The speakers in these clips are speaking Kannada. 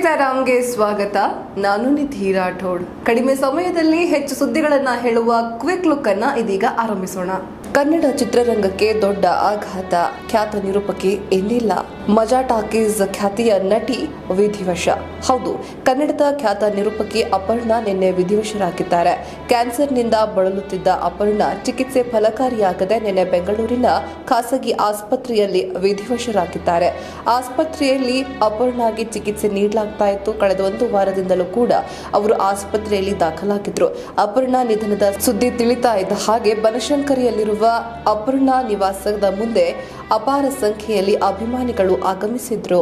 ಸೀತಾರಾಮ್ಗೆ ಸ್ವಾಗತ ನಾನು ನಿಧಿ ರಾಠೋಡ್ ಕಡಿಮೆ ಸಮಯದಲ್ಲಿ ಹೆಚ್ಚು ಸುದ್ದಿಗಳನ್ನ ಹೇಳುವ ಕ್ವಿಕ್ ಲುಕ್ ಅನ್ನ ಇದೀಗ ಆರಂಭಿಸೋಣ ಕನ್ನಡ ಚಿತ್ರರಂಗಕ್ಕೆ ದೊಡ್ಡ ಆಘಾತ ಖ್ಯಾತ ನಿರೂಪಕಿ ಇನ್ನಿಲ್ಲ ಮಜಾ ಟಾಕೀಸ್ ಖ್ಯಾತಿಯ ನಟಿ ವಿಧಿವಶ ಹೌದು ಕನ್ನಡದ ಖ್ಯಾತ ನಿರೂಪಕಿ ಅಪರ್ಣಾ ನಿನ್ನೆ ವಿಧಿವಶರಾಗಿದ್ದಾರೆ ಕ್ಯಾನ್ಸರ್ನಿಂದ ಬಳಲುತ್ತಿದ್ದ ಅಪರ್ಣಾ ಚಿಕಿತ್ಸೆ ಫಲಕಾರಿಯಾಗದೆ ನಿನ್ನೆ ಬೆಂಗಳೂರಿನ ಖಾಸಗಿ ಆಸ್ಪತ್ರೆಯಲ್ಲಿ ವಿಧಿವಶರಾಗಿದ್ದಾರೆ ಆಸ್ಪತ್ರೆಯಲ್ಲಿ ಅಪರ್ಣಾಗೆ ಚಿಕಿತ್ಸೆ ನೀಡಲಾಗ್ತಾ ಇತ್ತು ಕಳೆದ ಒಂದು ವಾರದಿಂದಲೂ ಕೂಡ ಅವರು ಆಸ್ಪತ್ರೆಯಲ್ಲಿ ದಾಖಲಾಗಿದ್ರು ಅಪರ್ಣಾ ನಿಧನದ ಸುದ್ದಿ ತಿಳಿತಾ ಇದ್ದ ಹಾಗೆ ಬನಶಂಕರಿಯಲ್ಲಿರುವ ಅಪರ್ಣಾ ನಿವಾಸದ ಮುಂದೆ ಅಪಾರ ಸಂಖ್ಯೆಯಲ್ಲಿ ಅಭಿಮಾನಿಗಳು ಆಗಮಿಸಿದ್ರು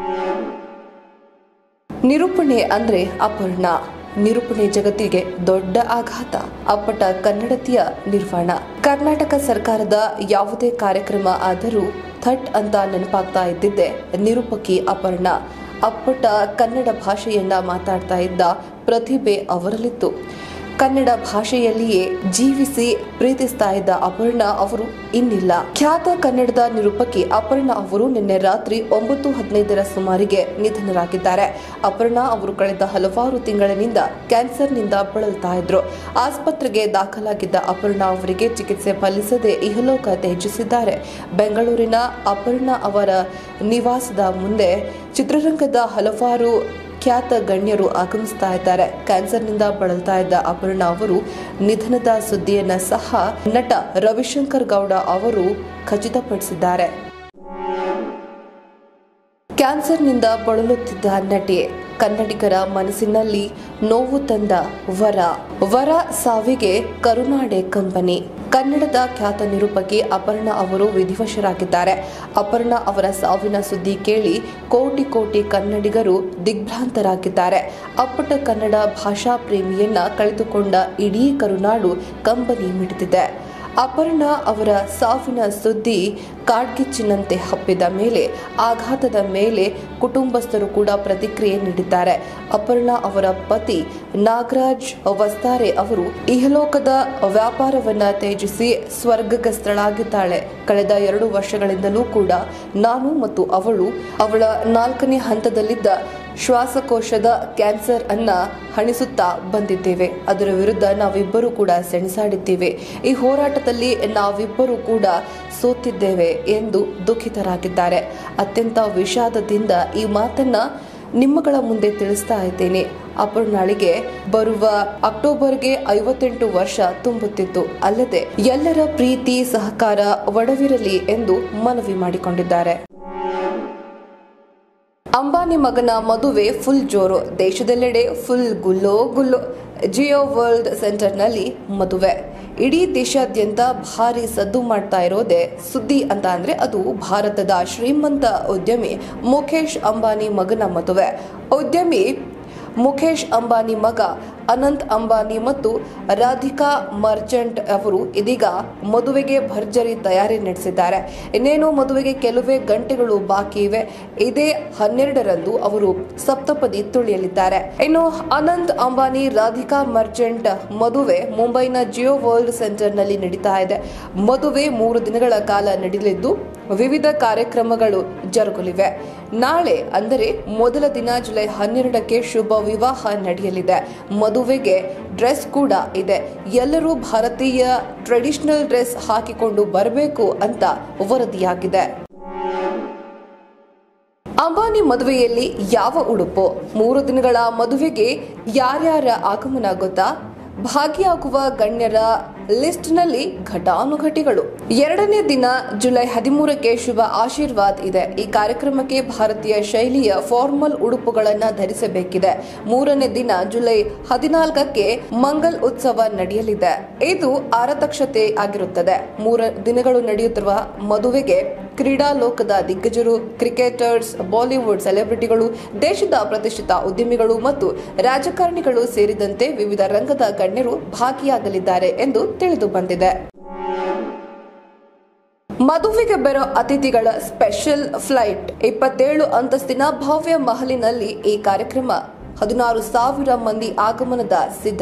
ನಿರೂಪಣೆ ಅಂದ್ರೆ ಅಪರ್ಣ ನಿರೂಪಣೆ ಜಗತ್ತಿಗೆ ದೊಡ್ಡ ಆಘಾತ ಅಪ್ಪಟ ಕನ್ನಡತಿಯ ನಿರ್ವಾಣ ಕರ್ನಾಟಕ ಸರ್ಕಾರದ ಯಾವುದೇ ಕಾರ್ಯಕ್ರಮ ಆದರೂ ಥಟ್ ಅಂತ ನೆನಪಾಗ್ತಾ ಇದ್ದಿದ್ದೆ ನಿರೂಪಕಿ ಅಪರ್ಣ ಅಪ್ಪಟ ಕನ್ನಡ ಭಾಷೆಯನ್ನ ಮಾತಾಡ್ತಾ ಇದ್ದ ಪ್ರತಿಭೆ ಅವರಲ್ಲಿತ್ತು ಕನ್ನಡ ಭಾಷೆಯಲ್ಲಿಯೇ ಜೀವಿಸಿ ಪ್ರೀತಿಸ್ತಾ ಇದ್ದ ಅಪರ್ಣ ಅವರು ಇನ್ನಿಲ್ಲ ಖ್ಯಾತ ಕನ್ನಡದ ನಿರೂಪಕಿ ಅಪರ್ಣ ಅವರು ನಿನ್ನೆ ರಾತ್ರಿ ಒಂಬತ್ತು ಹದಿನೈದರ ಸುಮಾರಿಗೆ ನಿಧನರಾಗಿದ್ದಾರೆ ಅಪರ್ಣ ಅವರು ಕಳೆದ ಹಲವಾರು ತಿಂಗಳಿನಿಂದ ಕ್ಯಾನ್ಸರ್ನಿಂದ ಬಳಲ್ತಾ ಇದ್ರು ಆಸ್ಪತ್ರೆಗೆ ದಾಖಲಾಗಿದ್ದ ಅಪರ್ಣ ಅವರಿಗೆ ಚಿಕಿತ್ಸೆ ಫಲಿಸದೆ ಇಹಲೋಕ ತ್ಯಜಿಸಿದ್ದಾರೆ ಬೆಂಗಳೂರಿನ ಅಪರ್ಣ ಅವರ ನಿವಾಸದ ಮುಂದೆ ಚಿತ್ರರಂಗದ ಹಲವಾರು ಖ್ಯಾತ ಗಣ್ಯರು ಆಗಮಿಸ್ತಾ ಇದ್ದಾರೆ ಕ್ಯಾನ್ಸರ್ನಿಂದ ಬಳಲ್ತಾ ಇದ್ದ ಅಪರ್ಣ ಅವರು ನಿಧನದ ಸುದ್ದಿಯನ್ನ ಸಹ ನಟ ರವಿಶಂಕರ್ ಗೌಡ ಅವರು ಖಚಿತಪಡಿಸಿದ್ದಾರೆ ಕ್ಯಾನ್ಸರ್ನಿಂದ ಬಳಲುತ್ತಿದ್ದ ನಟಿ ಕನ್ನಡಿಗರ ಮನಸ್ಸಿನಲ್ಲಿ ನೋವು ತಂದ ವರ ವರ ಸಾವಿಗೆ ಕರುನಾಡೆ ಕಂಪನಿ ಕನ್ನಡದ ಖ್ಯಾತ ನಿರೂಪಕಿ ಅಪರ್ಣ ಅವರು ವಿಧಿವಶರಾಗಿದ್ದಾರೆ ಅಪರ್ಣ ಅವರ ಸಾವಿನ ಸುದ್ದಿ ಕೇಳಿ ಕೋಟಿ ಕೋಟಿ ಕನ್ನಡಿಗರು ದಿಗ್ಭ್ರಾಂತರಾಗಿದ್ದಾರೆ ಅಪ್ಪಟ ಕನ್ನಡ ಭಾಷಾ ಪ್ರೇಮಿಯನ್ನ ಕಳೆದುಕೊಂಡ ಇಡೀ ಕರುನಾಡು ಕಂಬನಿ ಮಿಡಿದಿದೆ ಅಪರ್ಣ ಅವರ ಸಾವಿನ ಸುದ್ದಿ ಕಾಡ್ಗಿಚ್ಚಿನಂತೆ ಹಬ್ಬಿದ ಮೇಲೆ ಆಘಾತದ ಮೇಲೆ ಕುಟುಂಬಸ್ಥರು ಕೂಡ ಪ್ರತಿಕ್ರಿಯೆ ನೀಡಿದ್ದಾರೆ ಅಪರ್ಣ ಅವರ ಪತಿ ನಾಗರಾಜ್ ವಸ್ತಾರೆ ಅವರು ಇಹಲೋಕದ ವ್ಯಾಪಾರವನ್ನ ತ್ಯಜಿಸಿ ಸ್ವರ್ಗಸ್ಥಳಾಗಿದ್ದಾಳೆ ಕಳೆದ ಎರಡು ವರ್ಷಗಳಿಂದಲೂ ಕೂಡ ನಾನು ಮತ್ತು ಅವಳು ಅವಳ ನಾಲ್ಕನೇ ಹಂತದಲ್ಲಿದ್ದ ಶ್ವಾಸಕೋಶದ ಕ್ಯಾನ್ಸರ್ ಅನ್ನ ಹಣಿಸುತ್ತಾ ಬಂದಿದ್ದೇವೆ ಅದರ ವಿರುದ್ಧ ನಾವಿಬ್ಬರೂ ಕೂಡ ಸೆಣಸಾಡಿದ್ದೇವೆ ಈ ಹೋರಾಟದಲ್ಲಿ ನಾವಿಬ್ಬರೂ ಕೂಡ ಸೋತಿದ್ದೇವೆ ಎಂದು ದುಃಖಿತರಾಗಿದ್ದಾರೆ ಅತ್ಯಂತ ವಿಷಾದದಿಂದ ಈ ಮಾತನ್ನ ನಿಮ್ಮಗಳ ಮುಂದೆ ತಿಳಿಸ್ತಾ ಇದ್ದೇನೆ ಅಪರ್ಣಾಳಿಗೆ ಬರುವ ಅಕ್ಟೋಬರ್ಗೆ ಐವತ್ತೆಂಟು ವರ್ಷ ತುಂಬುತ್ತಿತ್ತು ಅಲ್ಲದೆ ಎಲ್ಲರ ಪ್ರೀತಿ ಸಹಕಾರ ಒಡವಿರಲಿ ಎಂದು ಮನವಿ ಮಾಡಿಕೊಂಡಿದ್ದಾರೆ ಅಂಬಾನಿ ಮಗನ ಮದುವೆ ಫುಲ್ ಜೋರು ದೇಶದೆಲ್ಲೆಡೆ ಫುಲ್ ಗುಲ್ಲೋ ಗುಲ್ಲು ಜಿಯೋ ವರ್ಲ್ಡ್ ಸೆಂಟರ್ನಲ್ಲಿ ಮದುವೆ ಇಡೀ ದೇಶಾದ್ಯಂತ ಭಾರಿ ಸದ್ದು ಮಾಡ್ತಾ ಇರೋದೇ ಸುದ್ದಿ ಅಂತ ಅಂದ್ರೆ ಅದು ಭಾರತದ ಶ್ರೀಮಂತ ಉದ್ಯಮಿ ಮುಖೇಶ್ ಅಂಬಾನಿ ಮಗನ ಮದುವೆ ಉದ್ಯಮಿ ಮುಖೇಶ್ ಅಂಬಾನಿ ಮಗ ಅನಂತ್ ಅಂಬಾನಿ ಮತ್ತು ರಾಧಿಕಾ ಮರ್ಚೆಂಟ್ ಅವರು ಇದೀಗ ಮದುವೆಗೆ ಭರ್ಜರಿ ತಯಾರಿ ನಡೆಸಿದ್ದಾರೆ ಇನ್ನೇನು ಮದುವೆಗೆ ಕೆಲವೇ ಗಂಟೆಗಳು ಬಾಕಿ ಇವೆ ಇದೇ ಹನ್ನೆರಡರಂದು ಅವರು ಸಪ್ತಪದಿ ತುಳಿಯಲಿದ್ದಾರೆ ಇನ್ನು ಅನಂತ್ ಅಂಬಾನಿ ರಾಧಿಕಾ ಮರ್ಚೆಂಟ್ ಮದುವೆ ಮುಂಬೈನ ಜಿಯೋ ವರ್ಲ್ಡ್ ಸೆಂಟರ್ನಲ್ಲಿ ನಡೀತಾ ಇದೆ ಮದುವೆ ಮೂರು ದಿನಗಳ ಕಾಲ ನಡೆಯಲಿದ್ದು ವಿವಿಧ ಕಾರ್ಯಕ್ರಮಗಳು ಜರುಗಲಿವೆ ನಾಳೆ ಅಂದರೆ ಮೊದಲ ದಿನ ಜುಲೈ ಹನ್ನೆರಡಕ್ಕೆ ಶುಭ ವಿವಾಹ ನಡೆಯಲಿದೆ ಮದುವೆಗೆ ಡ್ರೆಸ್ ಕೂಡ ಇದೆ ಎಲ್ಲರೂ ಭಾರತೀಯ ಟ್ರೆಡಿಷನಲ್ ಡ್ರೆಸ್ ಹಾಕಿಕೊಂಡು ಬರಬೇಕು ಅಂತ ವರದಿಯಾಗಿದೆ ಅಂಬಾನಿ ಮದುವೆಯಲ್ಲಿ ಯಾವ ಉಡುಪು ಮೂರು ದಿನಗಳ ಮದುವೆಗೆ ಯಾರ್ಯಾರ ಆಗಮನ ಗೊತ್ತಾ ಭಾಗಿಯಾಗುವ ಗಣ್ಯರ ಲಿಸ್ಟ್ನಲ್ಲಿ ಘಟಾನುಘಟಿಗಳು ಎರಡನೇ ದಿನ ಜುಲೈ ಹದಿಮೂರಕ್ಕೆ ಶುಭ ಆಶೀರ್ವಾದ್ ಇದೆ ಈ ಕಾರ್ಯಕ್ರಮಕ್ಕೆ ಭಾರತೀಯ ಶೈಲಿಯ ಫಾರ್ಮಲ್ ಉಡುಪುಗಳನ್ನ ಧರಿಸಬೇಕಿದೆ ಮೂರನೇ ದಿನ ಜುಲೈ ಹದಿನಾಲ್ಕಕ್ಕೆ ಮಂಗಲ್ ಉತ್ಸವ ನಡೆಯಲಿದೆ ಇದು ಆರತಕ್ಷತೆ ಆಗಿರುತ್ತದೆ ಮೂರ ದಿನಗಳು ನಡೆಯುತ್ತಿರುವ ಮದುವೆಗೆ ಕ್ರೀಡಾ ಲೋಕದ ದಿಗ್ಗಜರು ಕ್ರಿಕೆಟರ್ಸ್ ಬಾಲಿವುಡ್ ಸೆಲೆಬ್ರಿಟಿಗಳು ದೇಶದ ಪ್ರತಿಷ್ಠಿತ ಉದ್ಯಮಿಗಳು ಮತ್ತು ರಾಜಕಾರಣಿಗಳು ಸೇರಿದಂತೆ ವಿವಿಧ ರಂಗದ ಗಣ್ಯರು ಭಾಗಿಯಾಗಲಿದ್ದಾರೆ ಎಂದು ತಿಳಿದು ಬಂದಿದೆ ಮದುವೆಗೆ ಬರೋ ಅತಿಥಿಗಳ ಸ್ಪೆಷಲ್ ಫ್ಲೈಟ್ ಇಪ್ಪತ್ತೇಳು ಅಂತಸ್ತಿನ ಭವ್ಯ ಮಹಲಿನಲ್ಲಿ ಈ ಕಾರ್ಯಕ್ರಮ ಹದಿನಾರು ಸಾವಿರ ಮಂದಿ ಆಗಮನದ ಸಿದ್ಧತೆ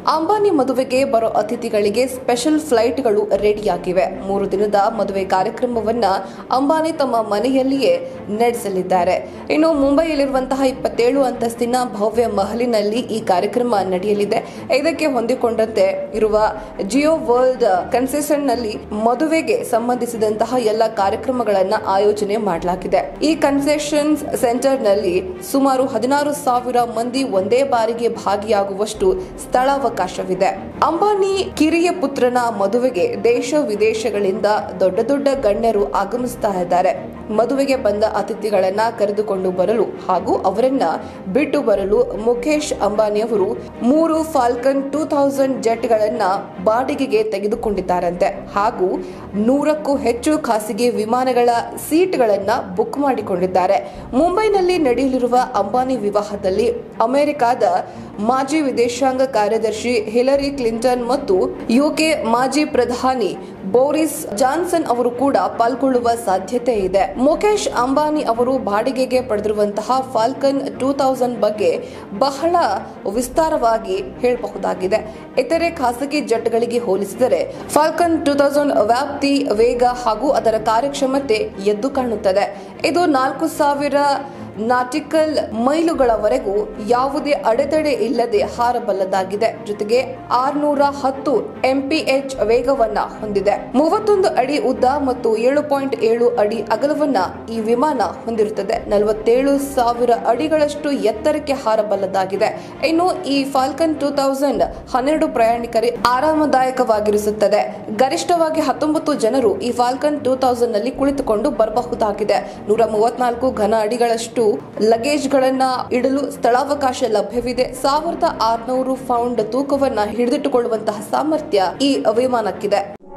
ಅಂಬಾನಿ ಮದುವೆಗೆ ಬರೋ ಅತಿಥಿಗಳಿಗೆ ಸ್ಪೆಷಲ್ ಫ್ಲೈಟ್ಗಳು ರೆಡಿಯಾಗಿವೆ ಮೂರು ದಿನದ ಮದುವೆ ಕಾರ್ಯಕ್ರಮವನ್ನ ಅಂಬಾನಿ ತಮ್ಮ ಮನೆಯಲ್ಲಿಯೇ ನಡೆಸಲಿದ್ದಾರೆ ಇನ್ನು ಮುಂಬೈಯಲ್ಲಿರುವಂತಹ ಇಪ್ಪತ್ತೇಳು ಅಂತಸ್ತಿನ ಭವ್ಯ ಮಹಲಿನಲ್ಲಿ ಈ ಕಾರ್ಯಕ್ರಮ ನಡೆಯಲಿದೆ ಇದಕ್ಕೆ ಹೊಂದಿಕೊಂಡಂತೆ ಇರುವ ಜಿಯೋ ವರ್ಲ್ಡ್ ಕನ್ಸೆಷನ್ ನಲ್ಲಿ ಮದುವೆಗೆ ಸಂಬಂಧಿಸಿದಂತಹ ಎಲ್ಲ ಕಾರ್ಯಕ್ರಮಗಳನ್ನ ಆಯೋಜನೆ ಮಾಡಲಾಗಿದೆ ಈ ಕನ್ಸೆಷನ್ ಸೆಂಟರ್ ನಲ್ಲಿ ಸುಮಾರು ಹದಿನಾರು ಸಾವಿರ ಮಂದಿ ಒಂದೇ ಬಾರಿಗೆ ಭಾಗಿಯಾಗುವಷ್ಟು ಸ್ಥಳಾವಕಾಶವಿದೆ ಅಂಬಾನಿ ಕಿರಿಯ ಪುತ್ರನ ಮದುವೆಗೆ ದೇಶ ವಿದೇಶಗಳಿಂದ ದೊಡ್ಡ ದೊಡ್ಡ ಗಣ್ಯರು ಆಗಮಿಸ್ತಾ ಇದ್ದಾರೆ ಮದುವೆಗೆ ಬಂದ ಅತಿಥಿಗಳನ್ನ ಕರೆದುಕೊಂಡು ಬರಲು ಹಾಗೂ ಅವರನ್ನ ಬಿಟ್ಟು ಬರಲು ಮುಖೇಶ್ ಅಂಬಾನಿಯವರು ಮೂರು ಫಾಲ್ಕನ್ ಟೂ ಥೌಸಂಡ್ ಜೆಟ್ಗಳನ್ನ ಬಾಡಿಗೆಗೆ ತೆಗೆದುಕೊಂಡಿದ್ದಾರಂತೆ ಹಾಗೂ ನೂರಕ್ಕೂ ಹೆಚ್ಚು ಖಾಸಗಿ ವಿಮಾನಗಳ ಸೀಟ್ಗಳನ್ನ ಬುಕ್ ಮಾಡಿಕೊಂಡಿದ್ದಾರೆ ಮುಂಬೈನಲ್ಲಿ ನಡೆಯಲಿರುವ ಅಂಬಾನಿ ವಿವಾಹದಲ್ಲಿ ಅಮೆರಿಕಾದ ಮಾಜಿ ವಿದೇಶಾಂಗ ಕಾರ್ಯದರ್ಶಿ ಹಿಲರಿ ಕ್ಲಿಂಟನ್ ಮತ್ತು ಯುಕೆ ಮಾಜಿ ಪ್ರಧಾನಿ ಬೋರಿಸ್ ಜಾನ್ಸನ್ ಅವರು ಕೂಡ ಪಾಲ್ಗೊಳ್ಳುವ ಸಾಧ್ಯತೆ ಇದೆ ಮುಖೇಶ್ ಅಂಬಾನಿ ಅವರು ಬಾಡಿಗೆಗೆ ಪಡೆದಿರುವಂತಹ ಫಾಲ್ಕನ್ ಟೂ ತೌಸಂಡ್ ಬಗ್ಗೆ ಬಹಳ ವಿಸ್ತಾರವಾಗಿ ಹೇಳಬಹುದಾಗಿದೆ ಇತರೆ ಖಾಸಗಿ ಜೆಟ್ಗಳಿಗೆ ಹೋಲಿಸಿದರೆ ಫಾಲ್ಕನ್ ಟೂ ತೌಸಂಡ್ ವ್ಯಾಪ್ತಿ ವೇಗ ಹಾಗೂ ಅದರ ಕಾರ್ಯಕ್ಷಮತೆ ಎದ್ದು ಕಾಣುತ್ತದೆ ಇದು ನಾಲ್ಕು ಸಾವಿರ ನಾಟಿಕಲ್ ಮೈಲುಗಳವರೆಗೂ ಯಾವುದೇ ಅಡೆತಡೆ ಇಲ್ಲದೆ ಹಾರಬಲ್ಲದಾಗಿದೆ ಜೊತೆಗೆ ಆರ್ನೂರ ಹತ್ತು ಎಂಪಿಎಚ್ ವೇಗವನ್ನ ಹೊಂದಿದೆ ಮೂವತ್ತೊಂದು ಅಡಿ ಉದ್ದ ಮತ್ತು ಏಳು ಪಾಯಿಂಟ್ ಏಳು ಅಡಿ ಅಗಲವನ್ನ ಈ ವಿಮಾನ ಹೊಂದಿರುತ್ತದೆ ನಲವತ್ತೇಳು ಸಾವಿರ ಅಡಿಗಳಷ್ಟು ಎತ್ತರಕ್ಕೆ ಹಾರಬಲ್ಲದಾಗಿದೆ ಇನ್ನು ಈ ಫಾಲ್ಕನ್ ಟೂ ತೌಸಂಡ್ ಹನ್ನೆರಡು ಪ್ರಯಾಣಿಕರಿಗೆ ಆರಾಮದಾಯಕವಾಗಿರಿಸುತ್ತದೆ ಗರಿಷ್ಠವಾಗಿ ಹತ್ತೊಂಬತ್ತು ಜನರು ಈ ಫಾಲ್ಕನ್ ಟೂ ತೌಸಂಡ್ ನಲ್ಲಿ ಕುಳಿತುಕೊಂಡು ಬರಬಹುದಾಗಿದೆ ನೂರ ಮೂವತ್ನಾಲ್ಕು ಘನ ಅಡಿಗಳಷ್ಟು ಲಗೇಜ್ಗಳನ್ನ ಇಡಲು ಸ್ಥಳಾವಕಾಶ ಲಭ್ಯವಿದೆ ಸಾವಿರದ ಆರ್ನೂರು ಪೌಂಡ್ ತೂಕವನ್ನ ಹಿಡಿದಿಟ್ಟುಕೊಳ್ಳುವಂತಹ ಸಾಮರ್ಥ್ಯ ಈ ವಿಮಾನಕ್ಕಿದೆ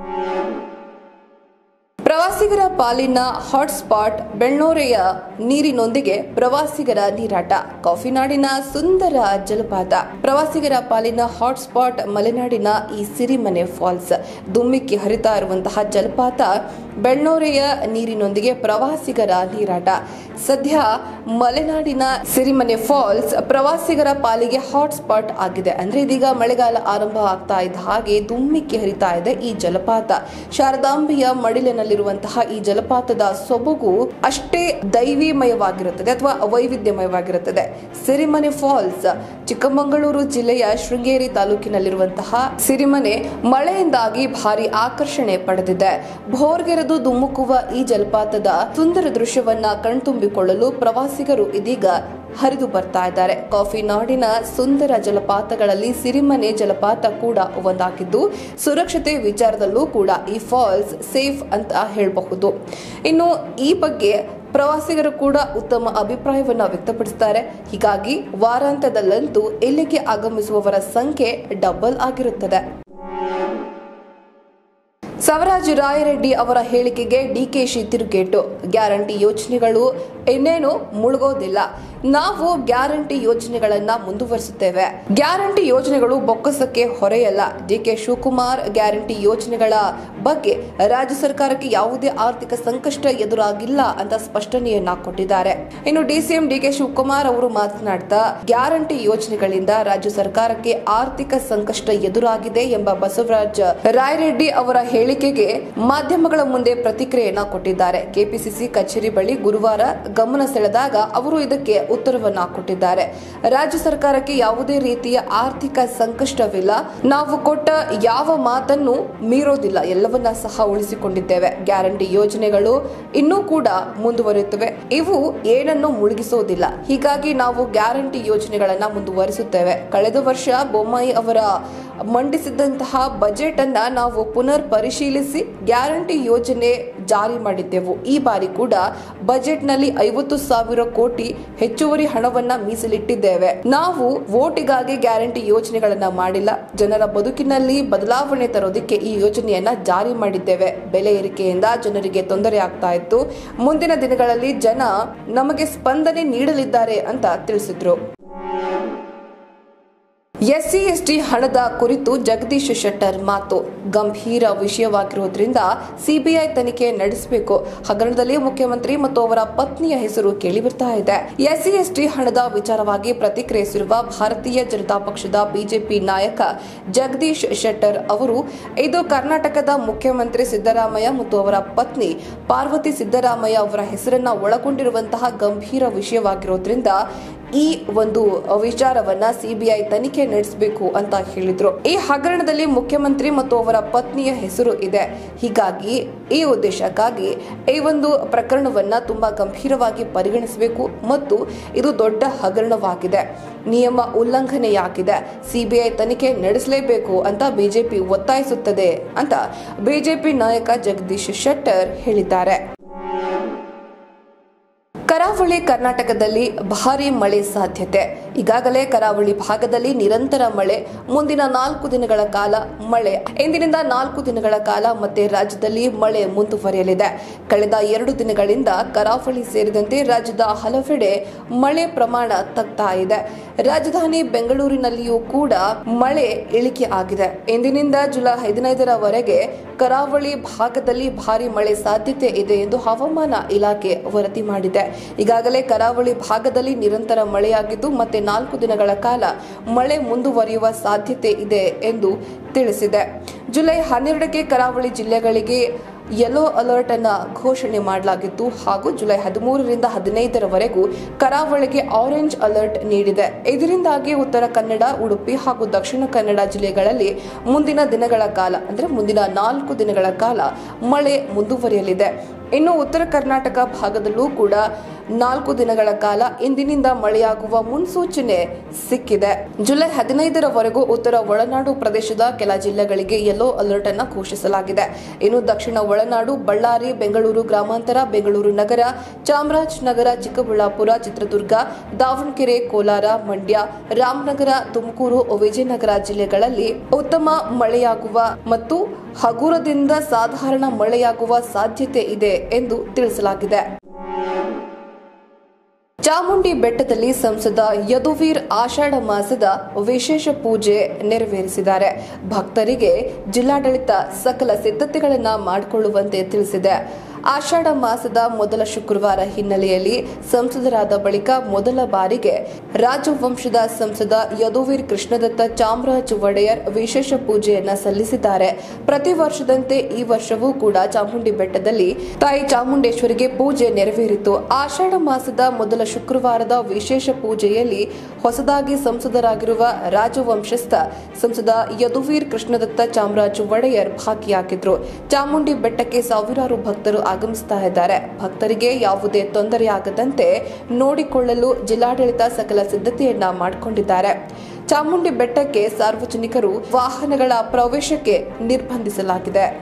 ಪ್ರವಾಸಿಗರ ಪಾಲಿನ ಹಾಟ್ಸ್ಪಾಟ್ ಬೆಣ್ಣೋರೆಯ ನೀರಿನೊಂದಿಗೆ ಪ್ರವಾಸಿಗರ ನೀರಾಟ ಕಾಫಿನಾಡಿನ ಸುಂದರ ಜಲಪಾತ ಪ್ರವಾಸಿಗರ ಪಾಲಿನ ಹಾಟ್ಸ್ಪಾಟ್ ಮಲೆನಾಡಿನ ಈ ಸಿರಿಮನೆ ಫಾಲ್ಸ್ ದುಮ್ಮಿಕ್ಕಿ ಹರಿತಾ ಇರುವಂತಹ ಜಲಪಾತ ಬೆಣ್ಣೋರೆಯ ನೀರಿನೊಂದಿಗೆ ಪ್ರವಾಸಿಗರ ನೀರಾಟ ಸದ್ಯ ಮಲೆನಾಡಿನ ಸಿರಿಮನೆ ಫಾಲ್ಸ್ ಪ್ರವಾಸಿಗರ ಪಾಲಿಗೆ ಹಾಟ್ಸ್ಪಾಟ್ ಆಗಿದೆ ಅಂದ್ರೆ ಇದೀಗ ಮಳೆಗಾಲ ಆರಂಭ ಆಗ್ತಾ ಇದ್ದ ಹಾಗೆ ದುಮ್ಮಿಕ್ಕಿ ಹರಿತಾ ಇದೆ ಈ ಜಲಪಾತ ಶಾರದಾಂಬೆಯ ಮಡಿಲಿನಲ್ಲಿರುವಂತಹ ಈ ಜಲಪಾತದ ಸೊಬಗು ಅಷ್ಟೇ ದೈವಿಮಯವಾಗಿರುತ್ತದೆ ಅಥವಾ ವೈವಿಧ್ಯಮಯವಾಗಿರುತ್ತದೆ ಸಿರಿಮನೆ ಫಾಲ್ಸ್ ಚಿಕ್ಕಮಗಳೂರು ಜಿಲ್ಲೆಯ ಶೃಂಗೇರಿ ತಾಲೂಕಿನಲ್ಲಿರುವಂತಹ ಸಿರಿಮನೆ ಮಳೆಯಿಂದಾಗಿ ಭಾರಿ ಆಕರ್ಷಣೆ ಪಡೆದಿದೆ ಭೋರ್ಗೆರೆದು ದುಮ್ಮುಕುವ ಈ ಜಲಪಾತದ ಸುಂದರ ದೃಶ್ಯವನ್ನ ಕಣ್ತುಂಬಿಕೊಳ್ಳಲು ಪ್ರವಾಸಿಗರು ಇದೀಗ ಹರಿದು ಬರ್ತಾ ಇದ್ದಾರೆ ಕಾಫಿ ನಾಡಿನ ಸುಂದರ ಜಲಪಾತಗಳಲ್ಲಿ ಸಿರಿಮನೆ ಜಲಪಾತ ಕೂಡ ಒಂದಾಗಿದ್ದು ಸುರಕ್ಷತೆ ವಿಚಾರದಲ್ಲೂ ಕೂಡ ಈ ಫಾಲ್ಸ್ ಸೇಫ್ ಅಂತ ಹೇಳಬಹುದು ಇನ್ನು ಈ ಬಗ್ಗೆ ಪ್ರವಾಸಿಗರು ಕೂಡ ಉತ್ತಮ ಅಭಿಪ್ರಾಯವನ್ನ ವ್ಯಕ್ತಪಡಿಸುತ್ತಾರೆ ಹೀಗಾಗಿ ವಾರಾಂತ್ಯದಲ್ಲಂತೂ ಇಲ್ಲಿಗೆ ಆಗಮಿಸುವವರ ಸಂಖ್ಯೆ ಡಬಲ್ ಆಗಿರುತ್ತದೆ ಸವರಾಜ್ ರಾಯರೆಡ್ಡಿ ಅವರ ಹೇಳಿಕೆಗೆ ಡಿಕೆಶಿ ತಿರುಗೇಟು ಗ್ಯಾರಂಟಿ ಯೋಜನೆಗಳು ಇನ್ನೇನು ಮುಳುಗೋದಿಲ್ಲ ನಾವು ಗ್ಯಾರಂಟಿ ಯೋಜನೆಗಳನ್ನ ಮುಂದುವರಿಸುತ್ತೇವೆ ಗ್ಯಾರಂಟಿ ಯೋಜನೆಗಳು ಬೊಕ್ಕಸಕ್ಕೆ ಹೊರೆಯಲ್ಲ ಡಿಕೆ ಶಿವಕುಮಾರ್ ಗ್ಯಾರಂಟಿ ಯೋಜನೆಗಳ ಬಗ್ಗೆ ರಾಜ್ಯ ಸರ್ಕಾರಕ್ಕೆ ಯಾವುದೇ ಆರ್ಥಿಕ ಸಂಕಷ್ಟ ಎದುರಾಗಿಲ್ಲ ಅಂತ ಸ್ಪಷ್ಟನೆಯನ್ನ ಕೊಟ್ಟಿದ್ದಾರೆ ಇನ್ನು ಡಿಸಿಎಂ ಡಿಕೆ ಶಿವಕುಮಾರ್ ಅವರು ಮಾತನಾಡ್ತಾ ಗ್ಯಾರಂಟಿ ಯೋಜನೆಗಳಿಂದ ರಾಜ್ಯ ಸರ್ಕಾರಕ್ಕೆ ಆರ್ಥಿಕ ಸಂಕಷ್ಟ ಎದುರಾಗಿದೆ ಎಂಬ ಬಸವರಾಜ್ ರಾಯರೆಡ್ಡಿ ಅವರ ಹೇಳಿಕೆಗೆ ಮಾಧ್ಯಮಗಳ ಮುಂದೆ ಪ್ರತಿಕ್ರಿಯೆಯನ್ನ ಕೊಟ್ಟಿದ್ದಾರೆ ಕೆಪಿಸಿಸಿ ಕಚೇರಿ ಬಳಿ ಗುರುವಾರ ಗಮನ ಸೆಳೆದಾಗ ಅವರು ಇದಕ್ಕೆ ಉತ್ತರವನ್ನ ಕೊಟ್ಟಿದ್ದಾರೆ ರಾಜ್ಯ ಸರ್ಕಾರಕ್ಕೆ ಯಾವುದೇ ರೀತಿಯ ಆರ್ಥಿಕ ಸಂಕಷ್ಟವಿಲ್ಲ ನಾವು ಕೊಟ್ಟ ಯಾವ ಮಾತನ್ನು ಮೀರೋದಿಲ್ಲ ಎಲ್ಲವನ್ನ ಸಹ ಉಳಿಸಿಕೊಂಡಿದ್ದೇವೆ ಗ್ಯಾರಂಟಿ ಯೋಜನೆಗಳು ಇನ್ನೂ ಕೂಡ ಮುಂದುವರಿಯುತ್ತವೆ ಇವು ಏನನ್ನು ಮುಳುಗಿಸೋದಿಲ್ಲ ಹೀಗಾಗಿ ನಾವು ಗ್ಯಾರಂಟಿ ಯೋಜನೆಗಳನ್ನ ಮುಂದುವರಿಸುತ್ತೇವೆ ಕಳೆದ ವರ್ಷ ಬೊಮ್ಮಾಯಿ ಅವರ ಮಂಡಿಸಿದಂತಹ ಬಜೆಟ್ ಅನ್ನ ನಾವು ಪುನರ್ ಪರಿಶೀಲಿಸಿ ಗ್ಯಾರಂಟಿ ಯೋಜನೆ ಜಾರಿ ಮಾಡಿದ್ದೆವು ಈ ಬಾರಿ ಕೂಡ ಬಜೆಟ್ನಲ್ಲಿ ಐವತ್ತು ಸಾವಿರ ಕೋಟಿ ಹೆಚ್ಚುವರಿ ಹಣವನ್ನ ಮೀಸಲಿಟ್ಟಿದ್ದೇವೆ ನಾವು ವೋಟಿಗಾಗಿ ಗ್ಯಾರಂಟಿ ಯೋಜನೆಗಳನ್ನ ಮಾಡಿಲ್ಲ ಜನರ ಬದುಕಿನಲ್ಲಿ ಬದಲಾವಣೆ ತರೋದಕ್ಕೆ ಈ ಯೋಜನೆಯನ್ನ ಜಾರಿ ಮಾಡಿದ್ದೇವೆ ಬೆಲೆ ಏರಿಕೆಯಿಂದ ಜನರಿಗೆ ತೊಂದರೆ ಆಗ್ತಾ ಇತ್ತು ಮುಂದಿನ ದಿನಗಳಲ್ಲಿ ಜನ ನಮಗೆ ಸ್ಪಂದನೆ ನೀಡಲಿದ್ದಾರೆ ಅಂತ ತಿಳಿಸಿದ್ರು ಎಸ್ಸಿ ಎಸ್ಟಿ ಹಣದ ಕುರಿತು ಜಗದೀಶ್ ಶೆಟ್ಟರ್ ಮಾತು ಗಂಭೀರ ವಿಷಯವಾಗಿರುವುದರಿಂದ ಸಿಬಿಐ ತನಿಖೆ ನಡೆಸಬೇಕು ಹಗರಣದಲ್ಲಿ ಮುಖ್ಯಮಂತ್ರಿ ಮತ್ತು ಅವರ ಪತ್ನಿಯ ಹೆಸರು ಕೇಳಿಬರ್ತಾ ಇದೆ ಎಸ್ಸಿ ಎಸ್ಟಿ ಹಣದ ವಿಚಾರವಾಗಿ ಪ್ರತಿಕ್ರಿಯಿಸಿರುವ ಭಾರತೀಯ ಜನತಾ ಪಕ್ಷದ ಬಿಜೆಪಿ ನಾಯಕ ಜಗದೀಶ್ ಶೆಟ್ಟರ್ ಅವರು ಇದು ಕರ್ನಾಟಕದ ಮುಖ್ಯಮಂತ್ರಿ ಸಿದ್ದರಾಮಯ್ಯ ಮತ್ತು ಅವರ ಪತ್ನಿ ಪಾರ್ವತಿ ಸಿದ್ದರಾಮಯ್ಯ ಅವರ ಹೆಸರನ್ನ ಒಳಗೊಂಡಿರುವಂತಹ ಗಂಭೀರ ವಿಷಯವಾಗಿರೋದ್ರಿಂದ ಈ ಒಂದು ವಿಚಾರವನ್ನ ಸಿಬಿಐ ತನಿಖೆ ನಡೆಸಬೇಕು ಅಂತ ಹೇಳಿದ್ರು ಈ ಹಗರಣದಲ್ಲಿ ಮುಖ್ಯಮಂತ್ರಿ ಮತ್ತು ಅವರ ಪತ್ನಿಯ ಹೆಸರು ಇದೆ ಹೀಗಾಗಿ ಈ ಉದ್ದೇಶಕ್ಕಾಗಿ ಈ ಒಂದು ಪ್ರಕರಣವನ್ನ ತುಂಬಾ ಗಂಭೀರವಾಗಿ ಪರಿಗಣಿಸಬೇಕು ಮತ್ತು ಇದು ದೊಡ್ಡ ಹಗರಣವಾಗಿದೆ ನಿಯಮ ಉಲ್ಲಂಘನೆಯಾಗಿದೆ ಸಿಬಿಐ ತನಿಖೆ ನಡೆಸಲೇಬೇಕು ಅಂತ ಬಿಜೆಪಿ ಒತ್ತಾಯಿಸುತ್ತದೆ ಅಂತ ಬಿಜೆಪಿ ನಾಯಕ ಜಗದೀಶ್ ಶೆಟ್ಟರ್ ಹೇಳಿದ್ದಾರೆ ಕರಾವಳಿ ಕರ್ನಾಟಕದಲ್ಲಿ ಭಾರೀ ಮಳೆ ಸಾಧ್ಯತೆ ಈಗಾಗಲೇ ಕರಾವಳಿ ಭಾಗದಲ್ಲಿ ನಿರಂತರ ಮಳೆ ಮುಂದಿನ ನಾಲ್ಕು ದಿನಗಳ ಕಾಲ ಮಳೆ ಇಂದಿನಿಂದ ನಾಲ್ಕು ದಿನಗಳ ಕಾಲ ಮತ್ತೆ ರಾಜ್ಯದಲ್ಲಿ ಮಳೆ ಮುಂದುವರಿಯಲಿದೆ ಕಳೆದ ಎರಡು ದಿನಗಳಿಂದ ಕರಾವಳಿ ಸೇರಿದಂತೆ ರಾಜ್ಯದ ಹಲವೆಡೆ ಮಳೆ ಪ್ರಮಾಣ ತಗ್ತಾ ಇದೆ ರಾಜಧಾನಿ ಬೆಂಗಳೂರಿನಲ್ಲಿಯೂ ಕೂಡ ಮಳೆ ಇಳಿಕೆ ಆಗಿದೆ ಇಂದಿನಿಂದ ಜುಲೈ ಹದಿನೈದರವರೆಗೆ ಕರಾವಳಿ ಭಾಗದಲ್ಲಿ ಭಾರಿ ಮಳೆ ಸಾಧ್ಯತೆ ಇದೆ ಎಂದು ಹವಾಮಾನ ಇಲಾಖೆ ವರದಿ ಮಾಡಿದೆ ಈಗಾಗಲೇ ಕರಾವಳಿ ಭಾಗದಲ್ಲಿ ನಿರಂತರ ಮಳೆಯಾಗಿದ್ದು ಮತ್ತೆ ನಾಲ್ಕು ದಿನಗಳ ಕಾಲ ಮಳೆ ಮುಂದುವರಿಯುವ ಸಾಧ್ಯತೆ ಇದೆ ಎಂದು ತಿಳಿಸಿದೆ ಜುಲೈ ಹನ್ನೆರಡಕ್ಕೆ ಕರಾವಳಿ ಜಿಲ್ಲೆಗಳಿಗೆ ಯೆಲ್ಲೋ ಅಲರ್ಟ್ ಅನ್ನ ಘೋಷಣೆ ಮಾಡಲಾಗಿತ್ತು ಹಾಗೂ ಜುಲೈ ಹದಿಮೂರರಿಂದ ಹದಿನೈದರವರೆಗೂ ಕರಾವಳಿಗೆ ಆರೆಂಜ್ ಅಲರ್ಟ್ ನೀಡಿದೆ ಇದರಿಂದಾಗಿ ಉತ್ತರ ಕನ್ನಡ ಉಡುಪಿ ಹಾಗೂ ದಕ್ಷಿಣ ಕನ್ನಡ ಜಿಲ್ಲೆಗಳಲ್ಲಿ ಮುಂದಿನ ದಿನಗಳ ಕಾಲ ಅಂದ್ರೆ ಮುಂದಿನ ನಾಲ್ಕು ದಿನಗಳ ಕಾಲ ಮಳೆ ಮುಂದುವರಿಯಲಿದೆ ಇನ್ನು ಉತ್ತರ ಕರ್ನಾಟಕ ಭಾಗದಲ್ಲೂ ಕೂಡ ನಾಲ್ಕು ದಿನಗಳ ಕಾಲ ಇಂದಿನಿಂದ ಮಳೆಯಾಗುವ ಮುನ್ಸೂಚನೆ ಸಿಕ್ಕಿದೆ ಜುಲೈ ಹದಿನೈದರವರೆಗೂ ಉತ್ತರ ಒಳನಾಡು ಪ್ರದೇಶದ ಕೆಲ ಜಿಲ್ಲೆಗಳಿಗೆ ಯೆಲ್ಲೋ ಅಲರ್ಟ್ ಅನ್ನು ಘೋಷಿಸಲಾಗಿದೆ ಇನ್ನು ದಕ್ಷಿಣ ಒಳನಾಡು ಬಳ್ಳಾರಿ ಬೆಂಗಳೂರು ಗ್ರಾಮಾಂತರ ಬೆಂಗಳೂರು ನಗರ ಚಾಮರಾಜನಗರ ಚಿಕ್ಕಬಳ್ಳಾಪುರ ಚಿತ್ರದುರ್ಗ ದಾವಣಗೆರೆ ಕೋಲಾರ ಮಂಡ್ಯ ರಾಮನಗರ ತುಮಕೂರು ವಿಜಯನಗರ ಜಿಲ್ಲೆಗಳಲ್ಲಿ ಉತ್ತಮ ಮಳೆಯಾಗುವ ಮತ್ತು ಹಗುರದಿಂದ ಸಾಧಾರಣ ಮಳೆಯಾಗುವ ಸಾಧ್ಯತೆ ಇದೆ ಎಂದು ತಿಳಿಸಲಾಗಿದೆ ಚಾಮುಂಡಿ ಬೆಟ್ಟದಲ್ಲಿ ಸಂಸದ ಯದುವೀರ್ ಆಷಾಢ ಮಾಸದ ವಿಶೇಷ ಪೂಜೆ ನೆರವೇರಿಸಿದ್ದಾರೆ ಭಕ್ತರಿಗೆ ಜಿಲ್ಲಾಡಳಿತ ಸಕಲ ಸಿದ್ಧತೆಗಳನ್ನು ಮಾಡಿಕೊಳ್ಳುವಂತೆ ತಿಳಿಸಿದೆ ಆಷಾಢ ಮಾಸದ ಮೊದಲ ಶುಕ್ರವಾರ ಹಿನ್ನೆಲೆಯಲ್ಲಿ ಸಂಸದರಾದ ಬಳಿಕ ಮೊದಲ ಬಾರಿಗೆ ರಾಜವಂಶದ ಸಂಸದ ಯದುವೀರ್ ಕೃಷ್ಣದತ್ತ ಚಾಮರಾಜ ಒಡೆಯರ್ ವಿಶೇಷ ಪೂಜೆಯನ್ನ ಸಲ್ಲಿಸಿದ್ದಾರೆ ಪ್ರತಿ ವರ್ಷದಂತೆ ಈ ವರ್ಷವೂ ಕೂಡ ಚಾಮುಂಡಿ ಬೆಟ್ಟದಲ್ಲಿ ತಾಯಿ ಚಾಮುಂಡೇಶ್ವರಿಗೆ ಪೂಜೆ ನೆರವೇರಿತು ಆಷಾಢ ಮಾಸದ ಮೊದಲ ಶುಕ್ರವಾರದ ವಿಶೇಷ ಪೂಜೆಯಲ್ಲಿ ಹೊಸದಾಗಿ ಸಂಸದರಾಗಿರುವ ರಾಜವಂಶಸ್ಥ ಸಂಸದ ಯದುವೀರ್ ಕೃಷ್ಣದತ್ತ ಚಾಮರಾಜ ಒಡೆಯರ್ ಭಾಗಿಯಾಗಿದ್ರು ಚಾಮುಂಡಿ ಬೆಟ್ಟಕ್ಕೆ ಸಾವಿರಾರು ಭಕ್ತರು ಆಗಮಿಸ್ತಾ ಇದ್ದಾರೆ ಭಕ್ತರಿಗೆ ಯಾವುದೇ ತೊಂದರೆಯಾಗದಂತೆ ನೋಡಿಕೊಳ್ಳಲು ಜಿಲ್ಲಾಡಳಿತ ಸಕಲ ಸಿದ್ಧತೆಯನ್ನ ಮಾಡಿಕೊಂಡಿದ್ದಾರೆ ಚಾಮುಂಡಿ ಬೆಟ್ಟಕ್ಕೆ ಸಾರ್ವಜನಿಕರು ವಾಹನಗಳ ಪ್ರವೇಶಕ್ಕೆ ನಿರ್ಬಂಧಿಸಲಾಗಿದೆ